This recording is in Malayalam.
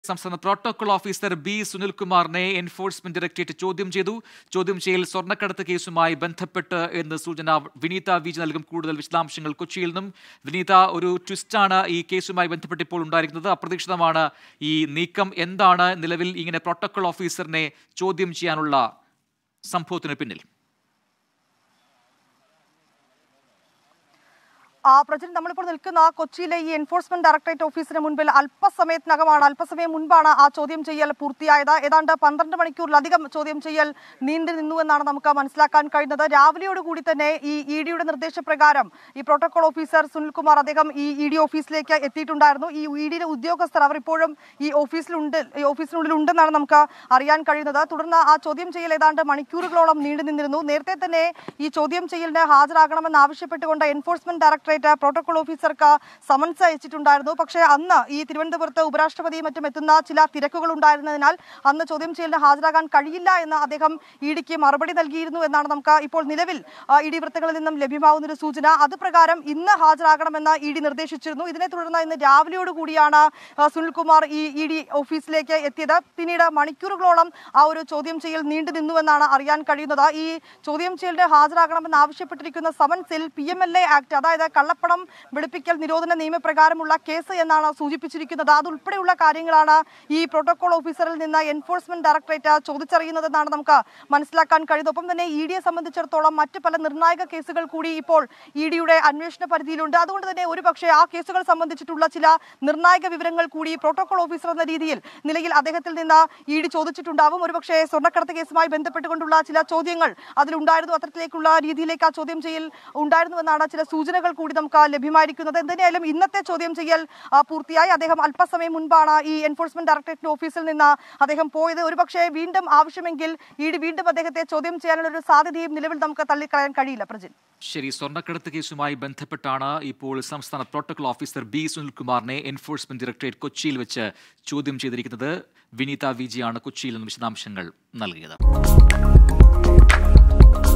സംസ്ഥാന പ്രോട്ടോകോൾ ഓഫീസർ ബി സുനിൽകുമാറിനെ എൻഫോഴ്സ്മെന്റ് ഡയറക്ടറേറ്റ് ചോദ്യം ചെയ്തു ചോദ്യം ചെയ്യൽ സ്വർണ്ണക്കടത്ത് കേസുമായി ബന്ധപ്പെട്ട് എന്ന് സൂചന വിനീത വിജി നൽകും കൂടുതൽ വിശദാംശങ്ങൾ കൊച്ചിയിൽ നിന്നും വിനീത ഒരു ട്വിസ്റ്റാണ് ഈ കേസുമായി ബന്ധപ്പെട്ട് ഇപ്പോൾ ഉണ്ടായിരിക്കുന്നത് അപ്രതീക്ഷിതമാണ് ഈ നീക്കം എന്താണ് നിലവിൽ ഇങ്ങനെ പ്രോട്ടോകോൾ ഓഫീസറിനെ ചോദ്യം ചെയ്യാനുള്ള സംഭവത്തിന് പിന്നിൽ ആ പ്രജൻ നമ്മളിപ്പോൾ നിൽക്കുന്ന കൊച്ചിയിലെ ഈ എൻഫോഴ്സ്മെന്റ് ഡയറക്ടറേറ്റ് ഓഫീസിന് മുൻപിൽ അല്പസമയത്തിനകമാണ് അല്പസമയം മുൻപാണ് ആ ചോദ്യം ചെയ്യൽ പൂർത്തിയായത് ഏതാണ്ട് പന്ത്രണ്ട് മണിക്കൂറിലധികം ചോദ്യം ചെയ്യൽ നീണ്ടു നിന്നുവെന്നാണ് നമുക്ക് മനസ്സിലാക്കാൻ കഴിയുന്നത് രാവിലെയോടുകൂടി തന്നെ ഈ ഇ ഡിയുടെ നിർദ്ദേശപ്രകാരം ഈ പ്രോട്ടോകോൾ ഓഫീസർ സുനിൽകുമാർ അദ്ദേഹം ഈ ഇ ഡി ഓഫീസിലേക്ക് എത്തിയിട്ടുണ്ടായിരുന്നു ഈ ഇ ഡിയിലെ ഉദ്യോഗസ്ഥർ അവർ ഇപ്പോഴും ഈ ഓഫീസിലുണ്ട് ഈ ഓഫീസിനുള്ളിൽ ഉണ്ടെന്നാണ് നമുക്ക് അറിയാൻ കഴിയുന്നത് തുടർന്ന് ആ ചോദ്യം ചെയ്യൽ ഏതാണ്ട് മണിക്കൂറുകളോളം നീണ്ടു നിന്നിരുന്നു നേരത്തെ തന്നെ ഈ ചോദ്യം ചെയ്യലിന് ഹാജരാകണമെന്ന് ആവശ്യപ്പെട്ടുകൊണ്ട് എൻഫോഴ്സ്മെന്റ് ഡയറക്ടറേറ്റ് പ്രോട്ടോകോൾ ഓഫീസർക്ക് സമൻസ് അയച്ചിട്ടുണ്ടായിരുന്നു പക്ഷേ അന്ന് ഈ തിരുവനന്തപുരത്ത് ഉപരാഷ്ട്രപതിയും മറ്റും എത്തുന്ന ചില തിരക്കുകൾ ഉണ്ടായിരുന്നതിനാൽ അന്ന് ചോദ്യം ചെയ്യലിന് ഹാജരാകാൻ കഴിയില്ല എന്ന് അദ്ദേഹം ഇ ഡിക്ക് മറുപടി നൽകിയിരുന്നു എന്നാണ് നമുക്ക് ഇപ്പോൾ നിലവിൽ ഇ ഡി വൃത്തങ്ങളിൽ നിന്നും ലഭ്യമാകുന്ന ഒരു സൂചന അത് പ്രകാരം ഇന്ന് ഹാജരാകണമെന്ന് ഇ ഡി നിർദ്ദേശിച്ചിരുന്നു ഇതിനെ തുടർന്ന് ഇന്ന് രാവിലെയോട് കൂടിയാണ് ആ, സുനിൽകുമാർ ഈ ഇ ഡി ഓഫീസിലേക്ക് എത്തിയത് പിന്നീട് മണിക്കൂറുകളോളം ആ ഒരു ചോദ്യം ചെയ്യൽ നീണ്ടു നിന്നുവെന്നാണ് അറിയാൻ കഴിയുന്നത് ഈ ചോദ്യം ചെയ്യലിന് ഹാജരാകണമെന്ന് ആവശ്യപ്പെട്ടിരിക്കുന്ന സമൻസിൽ P M L A act അതായത് കള്ളപ്പണം വെളുപ്പിക്കൽ നിരോധന നിയമപ്രകാരമുള്ള കേസ് എന്നാണ് സൂചിപ്പിച്ചിരിക്കുന്നത് അതുൾപ്പെടെയുള്ള കാര്യങ്ങളാണ് ഈ പ്രോട്ടോകോൾ ഓഫീസറിൽ നിന്ന് എൻഫോഴ്സ്മെന്റ് ഡയറക്ടറേറ്റ് ചോദിച്ചറിയുന്നതെന്നാണ് നമുക്ക് മനസ്സിലാക്കാൻ കഴിയുന്നത് ഒപ്പം തന്നെ ഇ ഡിയെ സംബന്ധിച്ചിടത്തോളം മറ്റ് പല നിർണായക കേസുകൾ കൂടി ഇപ്പോൾ ഇ ഡിയുടെ അന്വേഷണ പരിധിയിലുണ്ട് അതുകൊണ്ട് തന്നെ ഒരുപക്ഷെ ആ കേസുകൾ സംബന്ധിച്ചിട്ടുള്ള ചില നിർണായക വിവരങ്ങൾ കൂടി പ്രോട്ടോകോൾ ഓഫീസർ എന്ന രീതിയിൽ നിലയിൽ അദ്ദേഹത്തിൽ നിന്ന് ഇ ഡി ചോദിച്ചിട്ടുണ്ടാവും ഒരുപക്ഷെ സ്വർണ്ണക്കടത്ത് കേസുമായി ബന്ധപ്പെട്ടുകൊണ്ടുള്ള ചില ചോദ്യങ്ങൾ അതിലുണ്ടായിരുന്നു അത്തരത്തിലേക്കുള്ള രീതിയിലേക്ക് ആ ചോദ്യം ചെയ്യൽ ഉണ്ടായിരുന്നുവെന്നാണ് ചില സൂചനകൾ കൂടി നമുക്ക് ലഭ്യമായിരിക്കുന്നത് എന്തായാലും ഇന്നത്തെ ചോദ്യം ചെയ്യൽ ആ, പൂർത്തിയായി അദ്ദേഹം അല്പസമയം മുൻപാണ് ഈ എൻഫോഴ്സ്മെന്റ് ഡയറക്ടറേറ്റ് ഓഫീസിൽ നിന്ന് അദ്ദേഹം പോയത് ഒരുപക്ഷെ വീണ്ടും ആവശ്യമെങ്കിൽ ഇ ഡി വീണ്ടും അദ്ദേഹത്തെ ചോദ്യം ചെയ്യാനുള്ള ഒരു സാധ്യതയും നിലവിൽ നമുക്ക് തള്ളിക്കളയാൻ കഴിയില്ല പ്രജിൻ ശരി സ്വർണ്ണക്കടത്ത് കേസുമായി ബന്ധപ്പെട്ടാണ് ഇപ്പോൾ സംസ്ഥാന പ്രോട്ടോകോൾ ഓഫീസർ ബി സുനിൽകുമാറിനെ എൻഫോഴ്സ്മെന്റ് ഡയറക്ടറേറ്റ് കൊച്ചിയിൽ വെച്ച് ചോദ്യം ചെയ്തിരിക്കുന്നത് വിനീത വിജിയാണ് കൊച്ചിയിൽ നിന്ന് വിശദാംശങ്ങൾ നൽകിയത്